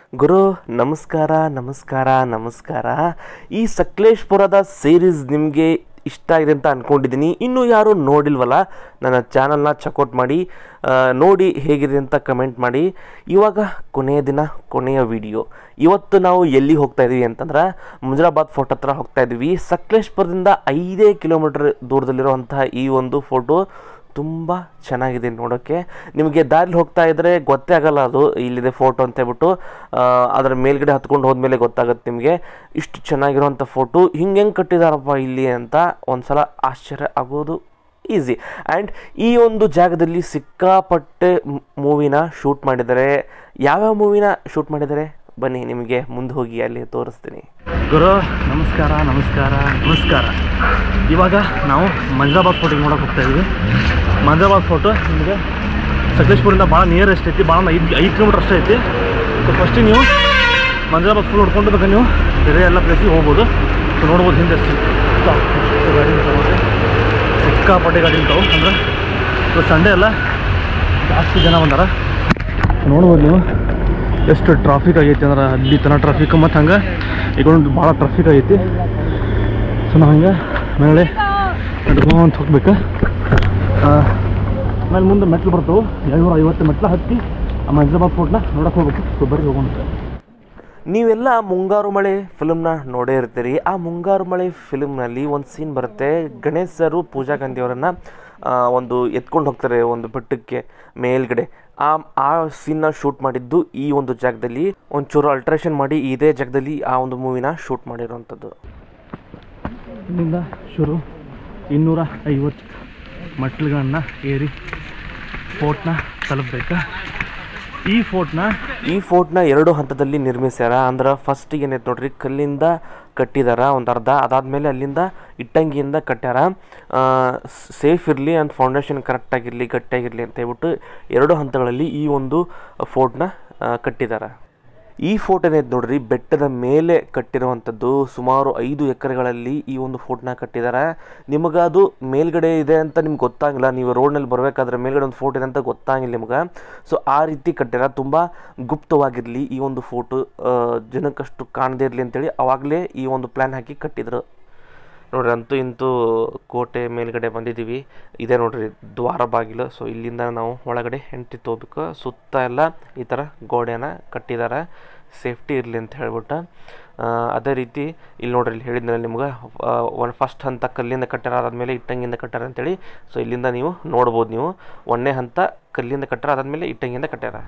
ಗುರು ನಮಸ್ಕಾರ ನಮಸ್ಕಾರ ನಮಸ್ಕಾರ ಈ ಸಕಲೇಶ್ಪುರದ ಸೀರೀಸ್ ನಿಮಗೆ ಇಷ್ಟ ಆಗಿದೆ ಅಂತ ಅಂದ್ಕೊಂಡಿದ್ದೀನಿ ಇನ್ನೂ ಯಾರು ನೋಡಿಲ್ವಲ್ಲ ನನ್ನ ಚಾನಲ್ನ ಚೆಕ್ಔಟ್ ಮಾಡಿ ಆ, ನೋಡಿ ಹೇಗಿದೆ ಅಂತ ಕಮೆಂಟ್ ಮಾಡಿ ಇವಾಗ ಕೊನೆಯ ದಿನ ಕೊನೆಯ ವಿಡಿಯೋ ಇವತ್ತು ನಾವು ಎಲ್ಲಿ ಹೋಗ್ತಾ ಇದ್ದೀವಿ ಅಂತಂದ್ರೆ ಮುಜರಾಬಾದ್ ಫೋರ್ಟ್ ಹತ್ರ ಹೋಗ್ತಾ ಇದ್ದೀವಿ ಸಕಲೇಶ್ಪುರದಿಂದ ಐದೇ ಕಿಲೋಮೀಟರ್ ದೂರದಲ್ಲಿರುವಂತಹ ಈ ಒಂದು ಫೋಟೋ ತುಂಬ ಚೆನ್ನಾಗಿದೆ ನೋಡೋಕ್ಕೆ ನಿಮಗೆ ದಾರಿಲಿ ಹೋಗ್ತಾ ಇದ್ದರೆ ಗೊತ್ತೇ ಆಗಲ್ಲ ಅದು ಇಲ್ಲಿದೆ ಫೋಟೋ ಅಂತ ಹೇಳ್ಬಿಟ್ಟು ಆ, ಅದರ ಮೇಲ್ಗಡೆ ಹತ್ಕೊಂಡು ಹೋದ್ಮೇಲೆ ಗೊತ್ತಾಗುತ್ತೆ ನಿಮಗೆ ಇಷ್ಟು ಚೆನ್ನಾಗಿರುವಂಥ ಫೋಟೋ ಹಿಂಗೆ ಹೆಂಗೆ ಕಟ್ಟಿದಾರಪ್ಪ ಇಲ್ಲಿ ಅಂತ ಒಂದ್ಸಲ ಆಶ್ಚರ್ಯ ಆಗೋದು ಈಸಿ ಆ್ಯಂಡ್ ಈ ಒಂದು ಜಾಗದಲ್ಲಿ ಸಿಕ್ಕಾಪಟ್ಟೆ ಮೂವಿನ ಶೂಟ್ ಮಾಡಿದ್ದಾರೆ ಯಾವ್ಯಾವ ಮೂವಿನ ಶೂಟ್ ಮಾಡಿದ್ದಾರೆ ಬನ್ನಿ ನಿಮಗೆ ಮುಂದೆ ಹೋಗಿ ಅಲ್ಲಿ ತೋರಿಸ್ತೀನಿ ಗುರು ನಮಸ್ಕಾರ ನಮಸ್ಕಾರ ನಮಸ್ಕಾರ ಇವಾಗ ನಾವು ಮಂಜಾಬಾದ್ ಫೋಟಿಗೆ ನೋಡೋಕೆ ಹೋಗ್ತಾ ಇದ್ದೀವಿ ಮಂಜಾಬಾದ್ ಫೋಟೋ ನಿಮಗೆ ಸಕಲೇಶ್ಪುರದಿಂದ ಭಾಳ ನಿಯರೆಸ್ಟ್ ಐತಿ ಭಾಳ ಐದು ಐದು ಕಿಲೋಮೀಟ್ರ್ ಅಷ್ಟೇ ಐತಿ ಸೊ ಫಸ್ಟಿಗೆ ನೀವು ಮಂಜಾಬಾದ್ ಫುಲ್ ನೋಡ್ಕೊಂಡು ಬೇಕಾದ್ರೆ ನೀವು ಬೇರೆ ಎಲ್ಲ ಪ್ಲೇಸಿಗೆ ಹೋಗ್ಬೋದು ಸೊ ನೋಡ್ಬೋದು ಹಿಂದೆ ಸಿಕ್ಕ ಗಾಡಿ ನಿಂತವ್ರೆ. ಸಿಕ್ಕಾಪಟ್ಟೆ ಗಾಡಿ ನಿಂತಾವು ಅಂದ್ರೆ ಸೊ ಸಂಡೇ ಎಲ್ಲ ಜಾಸ್ತಿ ಜನ ಬಂದಾರ ನೋಡ್ಬೋದು ನೀವು ಎಷ್ಟು ಟ್ರಾಫಿಕ್ ಆಗೈತಿ ಅಂದ್ರೆ ಅಲ್ಲಿ ತನಕ ಟ್ರಾಫಿಕ್ ಮತ್ತು ಹಂಗೆ ಈಗ ಒಂದು ಭಾಳ ಟ್ರಾಫಿಕ್ ಆಗೈತಿ ಸೊ ನಾವು ಹಂಗೆ ಮೇಲೆ ನಡ್ಕೊಂತ ಹೋಗ್ಬೇಕು ಆಮೇಲೆ ಮುಂದೆ ಮೆಟ್ಲು ಬರ್ತವೆ ಏಳ್ನೂರ ಐವತ್ತು ಮೆಟ್ಲು ಹತ್ತಿ ಆ ಮಂಜಾಬಾದ್ ಫೋರ್ಟ್ನ ನೋಡಕ್ಕೆ ಹೋಗ್ಬೇಕು ಸೊ ಬರ್ರಿ ಹೋಗೋಣ ನೀವೆಲ್ಲ ಮುಂಗಾರು ಮಳೆ ಫಿಲ್ಮ್ನ ನೋಡೇ ಇರ್ತೀರಿ ಆ ಮುಂಗಾರು ಮಳೆ ಫಿಲ್ಮ್ನಲ್ಲಿ ಒಂದು ಸೀನ್ ಬರುತ್ತೆ ಗಣೇಶ್ ಸರು ಪೂಜಾ ಗಾಂಧಿ ಅವರನ್ನು ಒಂದು ಎತ್ಕೊಂಡು ಹೋಗ್ತಾರೆ ಒಂದು ಬೆಟ್ಟಕ್ಕೆ ಮೇಲ್ಗಡೆ ಆ ಆ ಸೀನ್ನ ಶೂಟ್ ಮಾಡಿದ್ದು ಈ ಒಂದು ಜಾಗದಲ್ಲಿ ಒಂಚೂರು ಅಲ್ಟ್ರೇಷನ್ ಮಾಡಿ ಇದೇ ಜಾಗದಲ್ಲಿ ಆ ಒಂದು ಮೂವಿನ ಶೂಟ್ ಮಾಡಿರೋವಂಥದ್ದು ಇಲ್ಲಿಂದ ಶುರು ಇನ್ನೂರ ಐವತ್ತು ಮೆಟ್ಲುಗಳನ್ನ ಏರಿ ಫೋರ್ಟ್ನ ತಲುಪಬೇಕು ಈ ಫೋರ್ಟ್ನ ಈ ಫೋರ್ಟ್ನ ಎರಡು ಹಂತದಲ್ಲಿ ನಿರ್ಮಿಸ್ಯಾರ ಅಂದ್ರೆ ಫಸ್ಟಿಗೆ ಏನೈತೆ ನೋಡ್ರಿ ಕಲ್ಲಿಂದ ಕಟ್ಟಿದಾರ ಒಂದು ಅರ್ಧ ಅದಾದಮೇಲೆ ಅಲ್ಲಿಂದ ಇಟ್ಟಂಗಿಯಿಂದ ಕಟ್ಟ್ಯಾರ ಸೇಫ್ ಇರಲಿ ಆ್ಯಂಡ್ ಫೌಂಡೇಶನ್ ಕರೆಕ್ಟಾಗಿರಲಿ ಗಟ್ಟಿಯಾಗಿರಲಿ ಅಂತ ಹೇಳ್ಬಿಟ್ಟು ಎರಡು ಹಂತಗಳಲ್ಲಿ ಈ ಒಂದು ಫೋರ್ಟ್ನ ಕಟ್ಟಿದ್ದಾರೆ ಈ ಫೋರ್ಟ್ ಏನೈತೆ ನೋಡ್ರಿ ಬೆಟ್ಟದ ಮೇಲೆ ಕಟ್ಟಿರುವಂಥದ್ದು ಸುಮಾರು ಐದು ಎಕರೆಗಳಲ್ಲಿ ಈ ಒಂದು ಫೋರ್ಟ್ನ ಕಟ್ಟಿದ್ದಾರೆ ನಿಮಗೆ ಅದು ಮೇಲ್ಗಡೆ ಇದೆ ಅಂತ ನಿಮ್ಗೆ ಗೊತ್ತಾಗಿಲ್ಲ ನೀವು ರೋಡ್ನಲ್ಲಿ ಬರಬೇಕಾದ್ರೆ ಮೇಲ್ಗಡೆ ಒಂದು ಫೋರ್ಟ್ ಇದೆ ಅಂತ ಗೊತ್ತಾಗಿಲ್ಲ ನಿಮ್ಗೆ ಸೊ ಆ ರೀತಿ ಕಟ್ಟಿರ ತುಂಬ ಗುಪ್ತವಾಗಿರಲಿ ಈ ಒಂದು ಫೋಟೋ ಜನಕ್ಕಷ್ಟು ಕಾಣದೇ ಇರಲಿ ಅಂತೇಳಿ ಅವಾಗಲೇ ಈ ಒಂದು ಪ್ಲ್ಯಾನ್ ಹಾಕಿ ಕಟ್ಟಿದ್ರು ನೋಡ್ರಿ ಅಂತೂ ಇಂತೂ ಕೋಟೆ ಮೇಲ್ಗಡೆ ಬಂದಿದ್ದೀವಿ ಇದೆ ನೋಡ್ರಿ ದ್ವಾರ ಬಾಗಿಲು ಸೊ ಇಲ್ಲಿಂದ ನಾವು ಒಳಗಡೆ ಎಂಟ್ರಿ ತಗೋಬೇಕು ಸುತ್ತ ಎಲ್ಲ ಈ ಥರ ಗೋಡೆನ ಕಟ್ಟಿದ್ದಾರೆ ಸೇಫ್ಟಿ ಇರಲಿ ಅಂತ ಹೇಳ್ಬಿಟ್ಟು ಆ, ಅದೇ ರೀತಿ ಇಲ್ಲಿ ನೋಡ್ರಿ ಇಲ್ಲಿ ಹೇಳಿದ್ನಲ್ಲ ನಿಮ್ಗೆ ಒಂದು ಫಸ್ಟ್ ಹಂತ ಕಲ್ಲಿಂದ ಕಟ್ಟಾರ ಅದಾದಮೇಲೆ ಇಟ್ಟಂಗಿಂದ ಕಟ್ಟಾರ ಅಂತೇಳಿ ಸೊ ಇಲ್ಲಿಂದ ನೀವು ನೋಡ್ಬೋದು ನೀವು ಒಂದನೇ ಹಂತ ಕಲ್ಲಿಂದ ಕಟ್ಟಾರ ಅದಾದಮೇಲೆ ಇಟ್ಟಂಗಿಂದ ಕಟ್ಟಾರ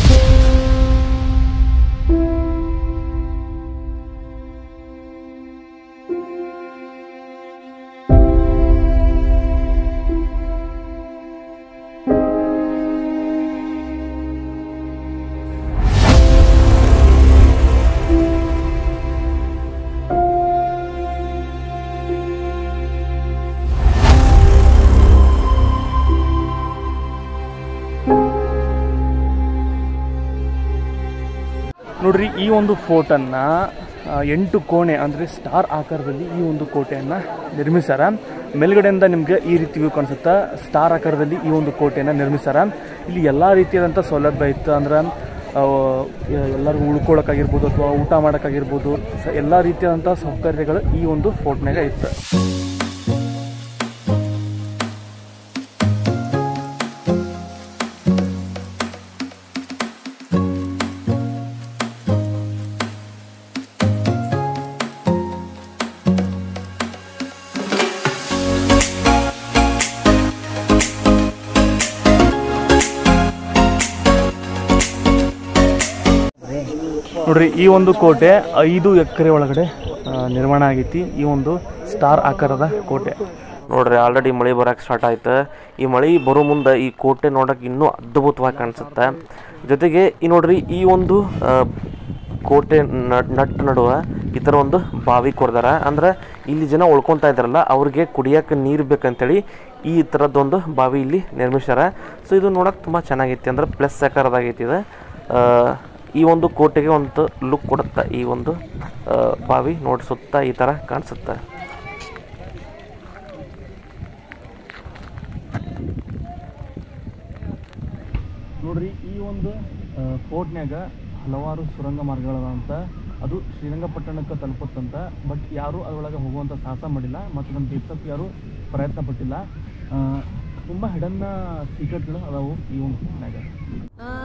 ನೋಡ್ರಿ ಈ ಒಂದು ಫೋರ್ಟನ್ನು ಎಂಟು ಕೋಣೆ ಅಂದರೆ ಸ್ಟಾರ್ ಆಕಾರದಲ್ಲಿ ಈ ಒಂದು ಕೋಟೆಯನ್ನು ನಿರ್ಮಿಸ್ಯಾರ ಮೇಲ್ಗಡೆಯಿಂದ ನಿಮಗೆ ಈ ರೀತಿ ವ್ಯೂ ಕಾಣಿಸುತ್ತಾ ಸ್ಟಾರ್ ಆಕಾರದಲ್ಲಿ ಈ ಒಂದು ಕೋಟೆಯನ್ನು ನಿರ್ಮಿಸ್ಯಾರ ಇಲ್ಲಿ ಎಲ್ಲ ರೀತಿಯಾದಂಥ ಸೌಲಭ್ಯ ಇತ್ತು ಅಂದ್ರೆ ಎಲ್ಲರಿಗೂ ಉಳ್ಕೊಳ್ಳೋಕ್ಕಾಗಿರ್ಬೋದು ಅಥವಾ ಊಟ ಮಾಡೋಕ್ಕಾಗಿರ್ಬೋದು ಸ ಎಲ್ಲ ರೀತಿಯಾದಂಥ ಸೌಕರ್ಯಗಳು ಈ ಒಂದು ಫೋರ್ಟ್ನಾಗ ಇತ್ತು ನೋಡ್ರಿ ಈ ಒಂದು ಕೋಟೆ ಐದು ಎಕರೆ ಒಳಗಡೆ ಆ, ನಿರ್ಮಾಣ ಆಗೈತಿ ಈ ಒಂದು ಸ್ಟಾರ್ ಆಕಾರದ ಕೋಟೆ ನೋಡ್ರಿ ಆಲ್ರೆಡಿ ಮಳೆ ಬರಕ್ಕೆ ಸ್ಟಾರ್ಟ್ ಆಯ್ತು ಈ ಮಳೆ ಬರೋ ಮುಂದೆ ಈ ಕೋಟೆ ನೋಡಕ್ಕೆ ಇನ್ನೂ ಅದ್ಭುತವಾಗಿ ಕಾಣಿಸುತ್ತೆ ಜೊತೆಗೆ ಈ ನೋಡ್ರಿ ಈ ಒಂದು ಆ, ಕೋಟೆ ನ- ನಟ್ ನಡುವ ಈ ಥರ ಒಂದು ಬಾವಿ ಕೊರ್ದಾರ ಅಂದ್ರೆ ಇಲ್ಲಿ ಜನ ಉಳ್ಕೊತಾ ಇದ್ದಾರಲ್ಲ ಅವ್ರಿಗೆ ಕುಡಿಯೋಕೆ ನೀರು ಬೇಕಂತೇಳಿ ಈ ಥರದ್ದೊಂದು ಬಾವಿ ಇಲ್ಲಿ ನಿರ್ಮಿಸ್ಯಾರ ಸೊ ಇದು ನೋಡಕ್ಕೆ ತುಂಬ ಚೆನ್ನಾಗೈತಿ ಅಂದ್ರೆ ಪ್ಲಸ್ ಆಕಾರದಾಗೈತಿ ಇದು ಆ, ಈ ಒಂದು ಕೋಟೆಗೆ ಒಂದು ಲುಕ್ ಕೊಡುತ್ತೆ ಈ ಒಂದು ಆ, ಬಾವಿ ನೋಡಿ ಸುತ್ತ ಈ ಥರ ಕಾಣಿಸುತ್ತೆ ನೋಡ್ರಿ ಈ ಒಂದು ಫೋರ್ಟ್ನ್ಯಾಗ ಹಲವಾರು ಸುರಂಗ ಮಾರ್ಗಗಳಂತ ಅದು ಶ್ರೀರಂಗಪಟ್ಟಣಕ್ಕೆ ತಲುಪುತ್ತಂತ ಬಟ್ ಯಾರೂ ಅದರೊಳಗೆ ಹೋಗುವಂಥ ಸಾಹಸ ಮಾಡಿಲ್ಲ ಮತ್ತು ನಮ್ಮ ತೀರ್ಸಕ್ಕೆ ಯಾರೂ ಪ್ರಯತ್ನ ಪಟ್ಟಿಲ್ಲ ತುಂಬ ಹಿಡನ್ನ ಸೀಕ್ರೆಟ್ಗಳು ಅದಾವು ಈ ಒಂದು ಮ್ಯಾಗ ಆ